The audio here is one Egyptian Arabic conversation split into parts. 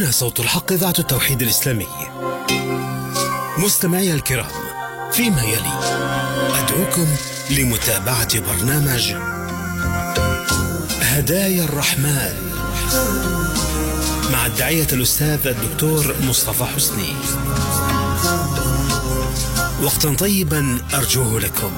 هنا صوت الحق إذاعة التوحيد الإسلامي مستمعي الكرام فيما يلي أدعوكم لمتابعة برنامج هدايا الرحمن مع الداعية الأستاذ الدكتور مصطفى حسني وقتا طيبا أرجوه لكم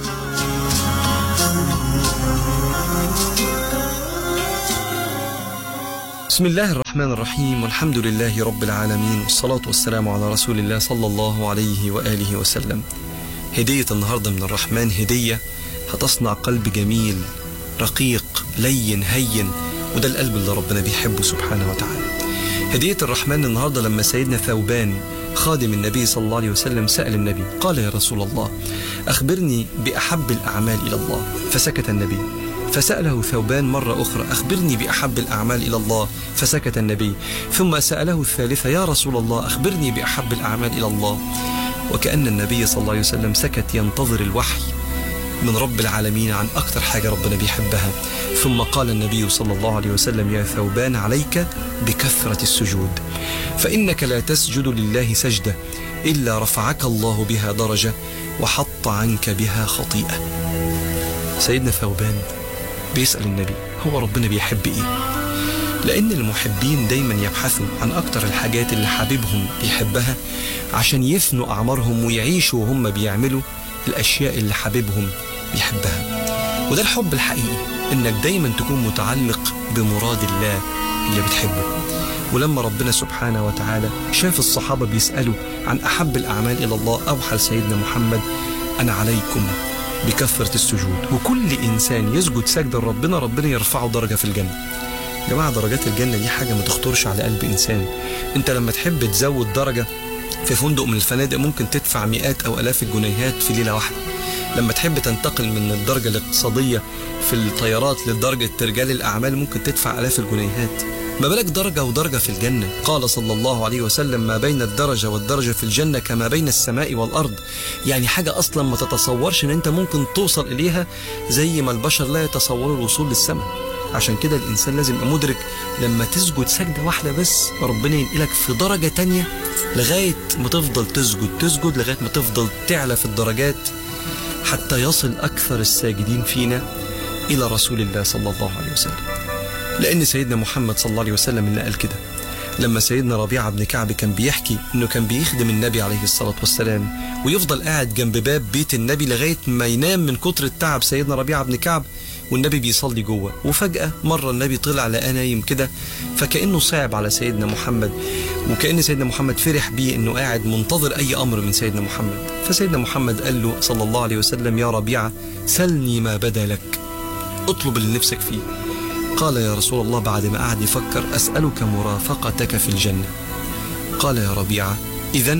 بسم الله الرحمن الرحيم والحمد لله رب العالمين والصلاة والسلام على رسول الله صلى الله عليه وآله وسلم هدية النهاردة من الرحمن هدية هتصنع قلب جميل رقيق لين هين وده القلب اللي ربنا بيحبه سبحانه وتعالى هدية الرحمن النهاردة لما سيدنا ثوبان خادم النبي صلى الله عليه وسلم سأل النبي قال يا رسول الله أخبرني بأحب الأعمال إلى الله فسكت النبي فسأله ثوبان مرة أخرى أخبرني بأحب الأعمال إلى الله فسكت النبي ثم سأله الثالثة يا رسول الله أخبرني بأحب الأعمال إلى الله وكأن النبي صلى الله عليه وسلم سكت ينتظر الوحي من رب العالمين عن أكثر حاجة ربنا بيحبها ثم قال النبي صلى الله عليه وسلم يا ثوبان عليك بكثرة السجود فإنك لا تسجد لله سجدة إلا رفعك الله بها درجة وحط عنك بها خطيئة سيدنا ثوبان بيسأل النبي هو ربنا بيحب إيه لأن المحبين دايما يبحثوا عن أكتر الحاجات اللي حبيبهم بيحبها عشان يفنوا أعمارهم ويعيشوا وهم بيعملوا الأشياء اللي حبيبهم بيحبها وده الحب الحقيقي إنك دايما تكون متعلق بمراد الله اللي بتحبه ولما ربنا سبحانه وتعالى شاف الصحابة بيسألوا عن أحب الأعمال إلى الله أوحى لسيدنا محمد أنا عليكم بكثرة السجود وكل إنسان يسجد سجدة لربنا ربنا يرفعه درجة في الجنة جماعة درجات الجنة دي حاجة ما تخطرش على قلب إنسان أنت لما تحب تزود درجة في فندق من الفنادق ممكن تدفع مئات أو ألاف الجنيهات في ليلة واحدة لما تحب تنتقل من الدرجة الاقتصادية في الطيارات لدرجة رجال الأعمال ممكن تدفع ألاف الجنيهات ما بالك درجة ودرجة في الجنة قال صلى الله عليه وسلم ما بين الدرجة والدرجة في الجنة كما بين السماء والأرض يعني حاجة أصلا ما تتصورش أن أنت ممكن توصل إليها زي ما البشر لا يتصوروا الوصول للسماء عشان كده الإنسان لازم يبقى مدرك لما تسجد سجدة واحدة بس ربنا ينقلك في درجة تانية لغاية ما تفضل تسجد تسجد لغاية ما تفضل تعلى في الدرجات حتى يصل أكثر الساجدين فينا إلى رسول الله صلى الله عليه وسلم لأن سيدنا محمد صلى الله عليه وسلم اللي قال كده لما سيدنا ربيعة بن كعب كان بيحكي انه كان بيخدم النبي عليه الصلاة والسلام ويفضل قاعد جنب باب بيت النبي لغاية ما ينام من كتر التعب سيدنا ربيعة بن كعب والنبي بيصلي جوه وفجأة مرة النبي طلع لقاه نايم كده فكأنه صعب على سيدنا محمد وكأن سيدنا محمد فرح بيه انه قاعد منتظر اي امر من سيدنا محمد فسيدنا محمد قال له صلى الله عليه وسلم يا ربيعة سلني ما بدا لك اطلب اللي نفسك فيه قال يا رسول الله بعد ما قعد يفكر أسألك مرافقتك في الجنة قال يا ربيعة إذا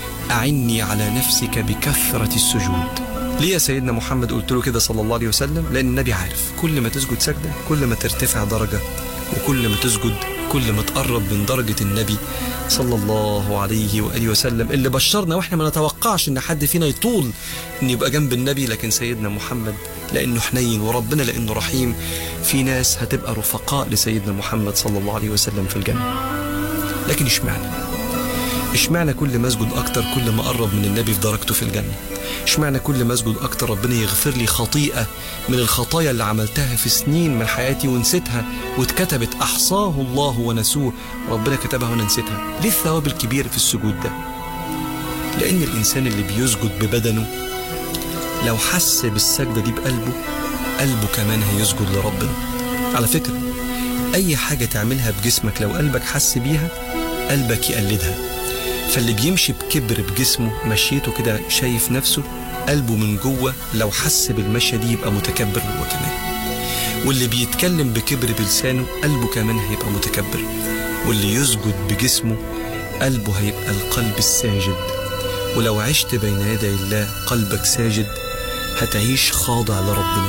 أعني على نفسك بكثرة السجود ليه يا سيدنا محمد قلت له كده صلى الله عليه وسلم لأن النبي عارف كل ما تسجد سجدة كل ما ترتفع درجة وكل ما تسجد كل ما تقرب من درجة النبي صلى الله عليه وآله وسلم اللي بشرنا وإحنا ما نتوقعش إن حد فينا يطول إن يبقى جنب النبي لكن سيدنا محمد لأنه حنين وربنا لأنه رحيم في ناس هتبقى رفقاء لسيدنا محمد صلى الله عليه وسلم في الجنة لكن اشمعنى اشمعنى كل ما اسجد اكتر كل ما اقرب من النبي في درجته في الجنه اشمعنى كل ما اسجد اكتر ربنا يغفر لي خطيئه من الخطايا اللي عملتها في سنين من حياتي ونسيتها واتكتبت احصاه الله ونسوه ربنا كتبها وانا نسيتها ليه الثواب الكبير في السجود ده لان الانسان اللي بيسجد ببدنه لو حس بالسجده دي بقلبه قلبه كمان هيسجد لربنا على فكره اي حاجه تعملها بجسمك لو قلبك حس بيها قلبك يقلدها فاللي بيمشي بكبر بجسمه مشيته كده شايف نفسه قلبه من جوه لو حس بالمشية دي يبقى متكبر هو كمان واللي بيتكلم بكبر بلسانه قلبه كمان هيبقى متكبر واللي يسجد بجسمه قلبه هيبقى القلب الساجد ولو عشت بين يدي الله قلبك ساجد هتعيش خاضع لربنا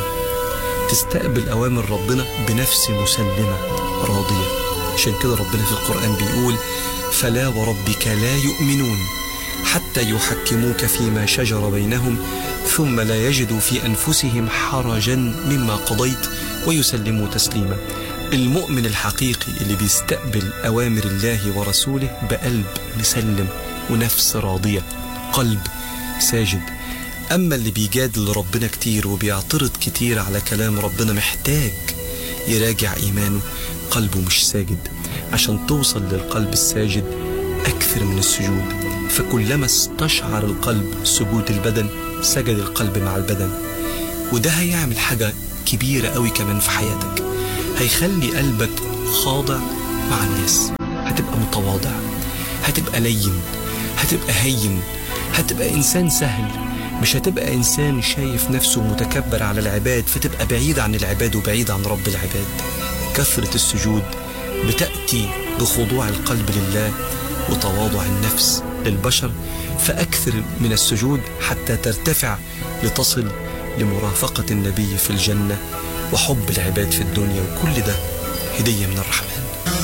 تستقبل أوامر ربنا بنفس مسلمة راضية عشان كده ربنا في القرآن بيقول فلا وربك لا يؤمنون حتى يحكموك فيما شجر بينهم ثم لا يجدوا في أنفسهم حرجا مما قضيت ويسلموا تسليما المؤمن الحقيقي اللي بيستقبل أوامر الله ورسوله بقلب مسلم ونفس راضية قلب ساجد أما اللي بيجادل ربنا كتير وبيعترض كتير على كلام ربنا محتاج يراجع إيمانه قلبه مش ساجد عشان توصل للقلب الساجد أكثر من السجود فكلما استشعر القلب سجود البدن سجد القلب مع البدن وده هيعمل حاجة كبيرة قوي كمان في حياتك هيخلي قلبك خاضع مع الناس هتبقى متواضع هتبقى لين هتبقى هين هتبقى إنسان سهل مش هتبقى إنسان شايف نفسه متكبر على العباد فتبقى بعيد عن العباد وبعيد عن رب العباد كثرة السجود بتأتي بخضوع القلب لله وتواضع النفس للبشر فأكثر من السجود حتى ترتفع لتصل لمرافقة النبي في الجنة وحب العباد في الدنيا وكل ده هدية من الرحمن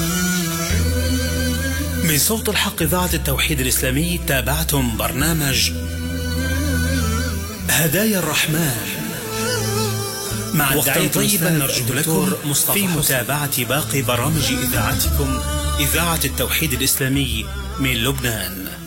من صوت الحق إذاعة التوحيد الإسلامي تابعتم برنامج هدايا الرحمن مع وقتا طيبا نرجو لكم في متابعة باقي برامج إذاعتكم إذاعة التوحيد الإسلامي من لبنان